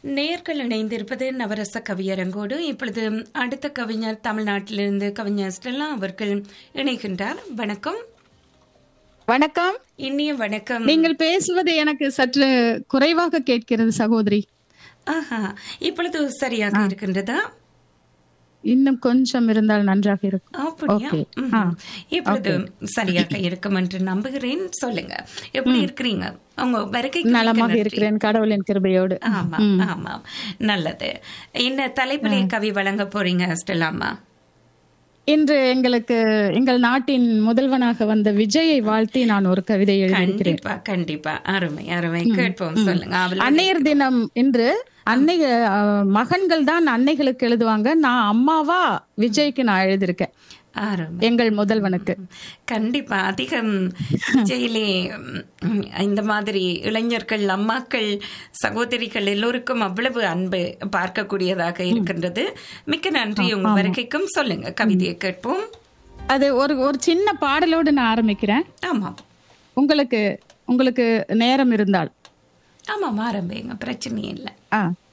நேர்கள் இணைந்திருப்பது நவரச கவியரங்கோடு இப்பொழுது அடுத்த கவிஞர் தமிழ்நாட்டிலிருந்து கவிஞர் ஸ்டெல்லா அவர்கள் இணைகின்றார் வணக்கம் வணக்கம் இனிய வணக்கம் நீங்கள் பேசுவது எனக்கு சற்று குறைவாக கேட்கிறது சகோதரி ஆஹா இப்பொழுது சரியாக இருக்கின்றதா இன்னும் கொஞ்சம் இருந்தால் நன்றாக இருக்கும் அப்படியா Okay. ம்ஹும். ஆ. இப்பொழுது சரியாக இருக்கும் என்று நம்புகிறேன் சொல்லுங்க எப்படி இருக்கிறீங்க உங்க வருகைக்கு மிக்க நலமாக நன்றி. இருக்கிறேன் கடவுளின் கிருபையோடு ஆமா ஆமா நல்லது என்ன தலைப்பிலே கவி வழங்க போறீங்க ஸ்டெல்லாமா இன்று எங்களுக்கு எங்கள் நாட்டின் முதல்வனாக வந்த விஜயை வாழ்த்தி நான் ஒரு கவிதை எழுதியிருக்கிறேன் கண்டிப்பா கண்டிப்பா அருமை அருமை கேட்போம் சொல்லுங்க அவள் அன்னையர் தினம் இன்று அன்னை அஹ், மகன்கள் தான் அன்னைகளுக்கு எழுதுவாங்க நான் அம்மாவா விஜய்க்கு நான் எழுதியிருக்கேன் அருமை எங்கள் முதல்வனுக்கு கண்டிப்பா அதிகம் விஜயிலே ம், இந்த மாதிரி இளைஞர்கள் அம்மாக்கள் சகோதரிகள் எல்லோருக்கும் அவ்வளவு அன்பு பார்க்கக்கூடியதாக இருக்கின்றது மிக்க நன்றி உங்க வருகைக்கும் சொல்லுங்க கவிதையை கேட்போம் அது ஒரு ஒரு சின்ன பாடலோடு நான் ஆரம்பிக்கிறேன் ஆமாம் உங்களுக்கு உங்களுக்கு நேரம் இருந்தால் ஆமாம் ஆரம்பிங்க பிரச்சனை இல்லை ஆ